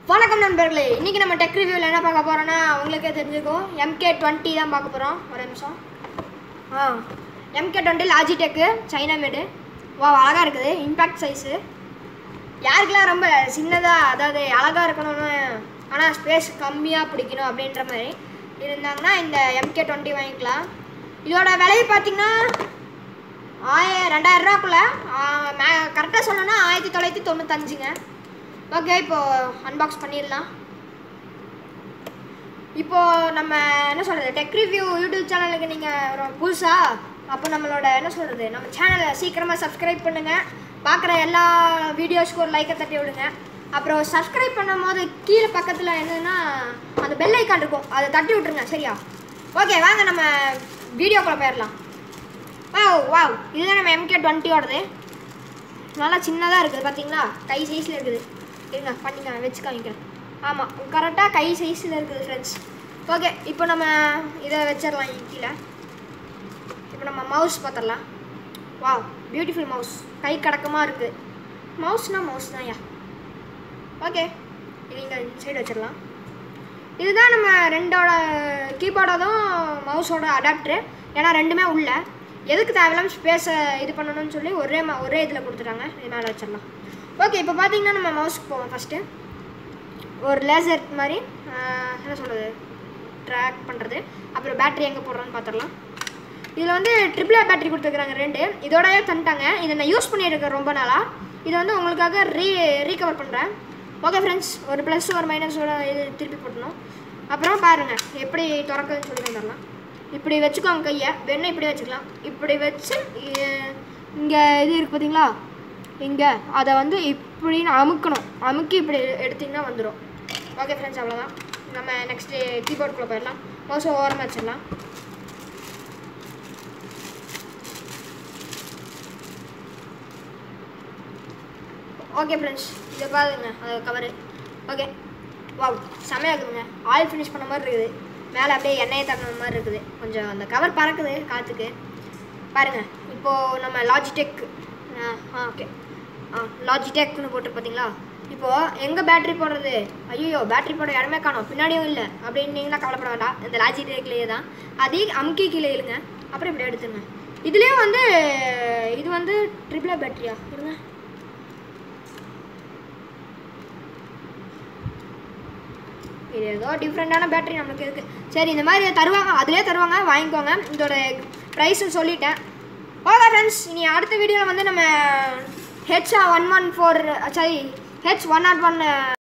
வணக்கம் நண்பர்களே இன்னைக்கு நம்ம டெக் ரிவ்யூவில் என்ன பார்க்க போறோம்னா உங்களுக்கே தெரிஞ்சுக்கும் எம்கே டுவெண்ட்டி தான் பார்க்க போகிறோம் ஒரு நிமிஷம் ஆ MK twenty Logitech China made வா அழகாக இருக்குது இம்பேக்ட் சைஸு யாருக்கெல்லாம் ரொம்ப சின்னதாக அதாவது அழகாக இருக்கணும்னு ஆனால் ஸ்பேஸ் கம்மியாக பிடிக்கணும் அப்படின்ற மாதிரி இருந்தாங்கன்னா இந்த எம்கே டுவெண்ட்டி வாங்கிக்கலாம் இதோட விலை பார்த்தீங்கன்னா ஆய ரெண்டாயிரம் ரூபாக்குள்ள கரெக்டாக சொல்லணும்னா ஆயிரத்தி தொள்ளாயிரத்தி தொண்ணூத்தஞ்சுங்க ஓகே இப்போ அன்பாக்ஸ் பண்ணிடலாம் இப்போ நம்ம என்ன சொல்கிறது டெக் ரிவ்யூ யூடியூப் சேனலுக்கு நீங்கள் புதுசா அப்போ நம்மளோட என்ன சொல்கிறது நம்ம சேனலை சீக்கிரமாக சப்ஸ்கிரைப் பண்ணுங்கள் பார்க்குற எல்லா வீடியோஸ்க்கும் ஒரு லைக்கை தட்டி விடுங்க அப்புறம் சப்ஸ்கிரைப் பண்ணும் போது கீழே பக்கத்தில் என்னன்னா அந்த பெல் ஐக்கான் இருக்கும் அதை தட்டி விட்ருங்க சரியா ஓகே வாங்க நம்ம வீடியோக்குள்ளே போயிடலாம் வாவ் வாவ் இதுதான் நம்ம எம்கே டுவெண்ட்டியோடது நல்லா சின்னதாக இருக்குது பார்த்தீங்களா கை சைஸில் இருக்குது இருங்க பண்ணிக்க வச்சு காமிக்கிறேன் ஆமாம் கரெக்டாக கை சைஸில் இருக்குது ஃப்ரெண்ட்ஸ் ஓகே இப்போ நம்ம இதை வச்சிடலாம் கீழே இப்போ நம்ம மவுஸ் பார்த்துடலாம் வாவ் பியூட்டிஃபுல் மவுஸ் கை கடக்கமாக இருக்குது மவுஸ்னா மவுஸ் தான் யா ஓகே இது இங்கே சைடு வச்சிடலாம் இதுதான் நம்ம ரெண்டோட கீபோர்டோடும் மவுஸோட அடாப்டரு ஏன்னா ரெண்டுமே உள்ள எதுக்கு தேவையில்லாம ஸ்பேஸை இது பண்ணணும்னு சொல்லி ஒரே ம ஒரே இதில் கொடுத்துட்டாங்க இது மேலே வச்சிடலாம் ஓகே இப்போ பார்த்தீங்கன்னா நம்ம மவுஸ்க்கு போவோம் ஃபஸ்ட்டு ஒரு லேசர் மாதிரி ஆஹ், என்ன சொல்கிறது ட்ராக் பண்ணுறது அப்புறம் பேட்டரி எங்கே போடுறோன்னு பார்த்துடலாம் இதில் வந்து ட்ரிபிள் ஏர் பேட்டரி கொடுத்துருக்குறாங்க ரெண்டு இதோடயே தந்துட்டாங்க இதை நான் யூஸ் பண்ணிட்டு இருக்கேன் ரொம்ப நாளாக இதை வந்து உங்களுக்காக ரீ ரீகவர் பண்ணுறேன் ஓகே ஃப்ரெண்ட்ஸ் ஒரு ப்ளஸ் ஒரு மைனஸோட இது திருப்பி போட்டணும் அப்புறம் பாருங்கள் எப்படி திறக்குதுன்னு சொல்லி தந்துடலாம் இப்படி வச்சுக்கோங்க கையை வேணா இப்படி வச்சுக்கலாம் இப்படி வச்சு இங்கே இது இருக்குது பார்த்தீங்களா இங்கே அதை வந்து இப்படின்னு அமுக்கணும் அமுக்கி இப்படி எடுத்திங்கன்னா வந்துடும் ஓகே ஃப்ரெண்ட்ஸ் அவ்வளோதான் நம்ம நெக்ஸ்ட்டு கீபோர்டுக்குள்ளே போயிடலாம் மோஸ்ட் ஓரமாக வச்சிடலாம் ஓகே ஃப்ரெண்ட்ஸ் இதை பாருங்க அது கவரு ஓகே வாவ் செமையாக இருக்குதுங்க ஆயில் ஃபினிஷ் பண்ண மாதிரி இருக்குது மேலே அப்படியே எண்ணெயை தட்டின மாதிரி இருக்குது கொஞ்சம் அந்த கவர் பறக்குது காற்றுக்கு பாருங்க இப்போது நம்ம லாஜிடெக் ஆ ஓகே ஆ லாஜிடெக்னு போட்டு பார்த்தீங்களா இப்போது எங்கே பேட்டரி போடுறது ஐயோ பேட்டரி போட இடமே காணோம் பின்னாடியும் இல்லை அப்படின்னீங்கன்னா கவலைப்பட வேண்டாம் இந்த லாஜிடெக்லேயே தான் அதே அமுக்கி கீழே இழுங்க அப்புறம் இப்படி எடுத்துருங்க இதுலேயும் வந்து இது வந்து ட்ரிபிள் பேட்டரியா இருங்க இது ஏதோ டிஃப்ரெண்ட்டான பேட்டரி நம்மளுக்கு இருக்குது சரி இந்த மாதிரி தருவாங்க அதிலே தருவாங்க வாங்கிக்கோங்க இதோட ப்ரைஸும் சொல்லிட்டேன் ஓகே ஃப்ரெண்ட்ஸ் இனி அடுத்த வீடியோவில் வந்து நம்ம H one one four sorry H one not one